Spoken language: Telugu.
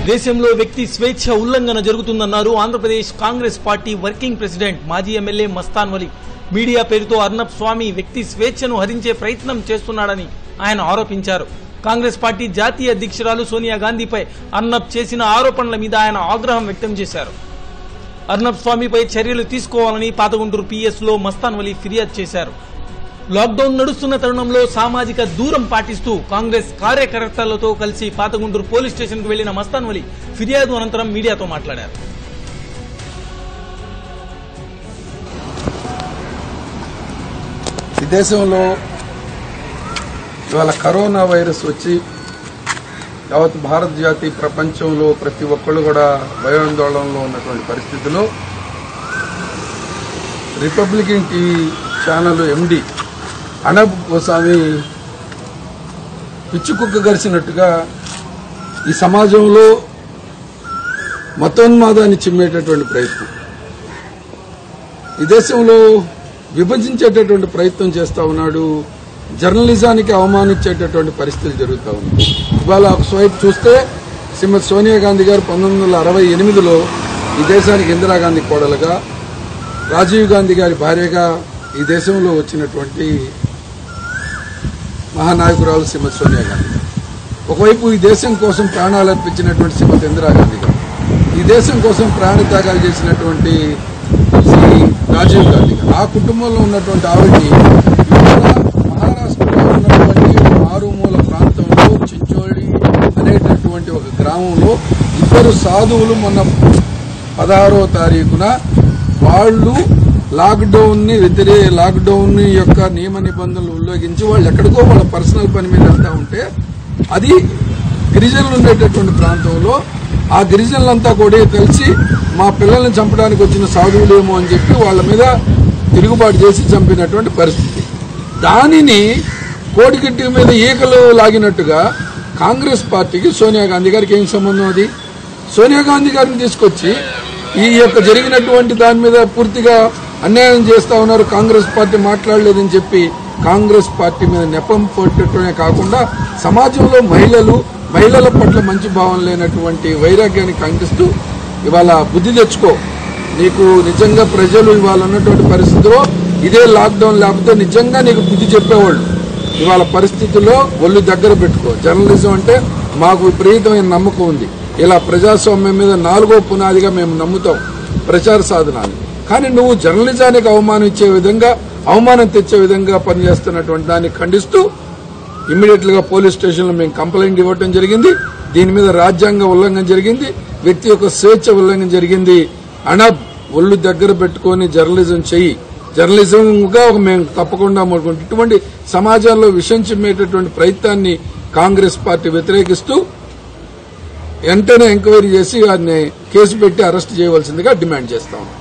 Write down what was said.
దేశంలో వ్యక్తి స్వేచ్ఛ ఉల్లంఘన జరుగుతుందన్నారు Andhra Pradesh Congress party working president మాజీ ఎమ్మెల్యే మస్తాన్ వలి మీడియా పేరుతో అర్నబ్ స్వామి వ్యక్తి స్వేచ్ఛను హరించే ప్రయత్నం చేస్తున్నాడని ఆయన ఆరోపించారు కాంగ్రెస్ పార్టీ జాతీయ అధ్యక్షురాలు సోనియా గాంధీపై అర్నబ్ చేసిన ఆరోపణల మీద ఆయన ఆగ్రహం వ్యక్తం చేశారు అర్నబ్ స్వామిపై చర్యలు తీసుకోవాలని పాతగుంటూరు పిఎస్ లో మస్తాన్ వలి ఫిర్యాదు చేశారు లాక్డౌన్ నడుస్తున్న తరుణంలో సామాజిక దూరం పాటిస్తూ కాంగ్రెస్ కార్యకర్తలతో కలిసి పాతగుంటూరు పోలీస్ స్టేషన్ కు వెళ్లిన మస్తాన్ వలి ఫిర్యాదు అనంతరం మీడియాతో మాట్లాడారు ఈ దేశంలో ఇవాళ కరోనా వైరస్ వచ్చి యావత్ భారత జాతి ప్రపంచంలో ప్రతి ఒక్కళ్ళు కూడా భయాందోళనలో ఉన్నటువంటి పరిస్థితిలో republican TV channel MD Arnab Goswami పిచ్చి కుక్క గరిచినట్టుగా ఈ సమాజంలో మతోన్మాదాన్ని చిమ్మేటటువంటి ప్రయత్నం ఈ దేశంలో విభజించేటటువంటి ప్రయత్నం చేస్తా ఉన్నాడు జర్నలిజానికి అవమానించేటటువంటి పరిస్థితులు జరుగుతూ ఉన్నాయి ఇవాళ ఒకవైపు చూస్తే శ్రీమతి సోనియా గాంధీ గారు పంతొమ్మిది వందల అరవై ఎనిమిదిలో ఈ దేశానికి ఇందిరాగాంధీ కోడలుగా రాజీవ్ గాంధీ గారి భార్యగా ఈ దేశంలో వచ్చినటువంటి మహానాయకురాలు శ్రీమతి సోనియా గాంధీ గారు ఒకవైపు ఈ దేశం కోసం ప్రాణాలు అర్పించినటువంటి శ్రీమతి ఇందిరాగాంధీ గారు ఈ దేశం కోసం ప్రాణత్యాగాలు చేసినటువంటి శ్రీ రాజీవ్ గాంధీ గారు ఆ కుటుంబంలో ఉన్నటువంటి ఆవిడని ఇవాళ మహారాష్ట్రలో ఉన్నటువంటి ఒక మారుమూల ప్రాంతంలో చించోడి అనేటటువంటి ఒక గ్రామంలో ఇద్దరు సాధువులు మొన్న పదహారో తారీఖున వాళ్ళు లాక్డౌన్ ని వ్యతిరే లాక్డౌన్ యొక్క నియమ నిబంధనలు ఉల్లంఘించి వాళ్ళు ఎక్కడికో వాళ్ళ పర్సనల్ పని మీద వెళ్తా ఉంటే అది గిరిజనులు ఉండేటటువంటి ప్రాంతంలో ఆ గిరిజనులంతా కూడా కలిసి మా పిల్లల్ని చంపడానికి వచ్చిన సాధువులేమో అని చెప్పి వాళ్ళ మీద తిరుగుబాటు చేసి చంపినటువంటి పరిస్థితి దానిని కోడిగిట్టి మీద ఈకలు లాగినట్టుగా కాంగ్రెస్ పార్టీకి సోనియా గాంధీ గారికి ఏం సంబంధం అది సోనియా గాంధీ గారిని తీసుకొచ్చి ఈ యొక్క జరిగినటువంటి దాని మీద పూర్తిగా అన్యాయం చేస్తా ఉన్నారు కాంగ్రెస్ పార్టీ మాట్లాడలేదని చెప్పి కాంగ్రెస్ పార్టీ మీద నెపం పట్టడమే కాకుండా సమాజంలో మహిళలు మహిళల పట్ల మంచి భావం లేనటువంటి వైరాగ్యాన్ని ఖండిస్తూ ఇవాళ బుద్ధి తెచ్చుకో నీకు నిజంగా ప్రజలు ఇవాళ ఉన్నటువంటి పరిస్థితిలో ఇదే లాక్డౌన్ లేకపోతే నిజంగా నీకు బుద్ధి చెప్పేవాళ్ళు ఇవాళ పరిస్థితుల్లో ఒళ్ళు దగ్గర పెట్టుకో జర్నలిజం అంటే మాకు విపరీతమైన నమ్మకం ఉంది ఇలా ప్రజాస్వామ్యం మీద నాలుగో పునాదిగా మేము నమ్ముతాం ప్రచార సాధనాలు కానీ నువ్వు జర్నలిజానికి అవమానం ఇచ్చే విధంగా అవమానం తెచ్చే విధంగా పనిచేస్తున్నటువంటి దాన్ని ఖండిస్తూ ఇమ్మీడియట్ గా పోలీస్ స్టేషన్ లో మేము కంప్లైంట్ ఇవ్వడం జరిగింది దీని మీద రాజ్యాంగ ఉల్లంఘన జరిగింది వ్యక్తి యొక్క స్వేచ్ఛ ఉల్లంఘన జరిగింది అనబ్ ఒళ్ళు దగ్గర పెట్టుకొని జర్నలిజం చెయ్యి జర్నలిజంగా ఒక మేము తప్పకుండా మొదలుకుంటాం ఇటువంటి సమాజంలో విషం చిమ్మేటటువంటి ప్రయత్నాన్ని కాంగ్రెస్ పార్టీ వ్యతిరేకిస్తూ వెంటనే ఎంక్వైరీ చేసి వారిని కేసు పెట్టి అరెస్ట్ చేయవలసిందిగా డిమాండ్ చేస్తాం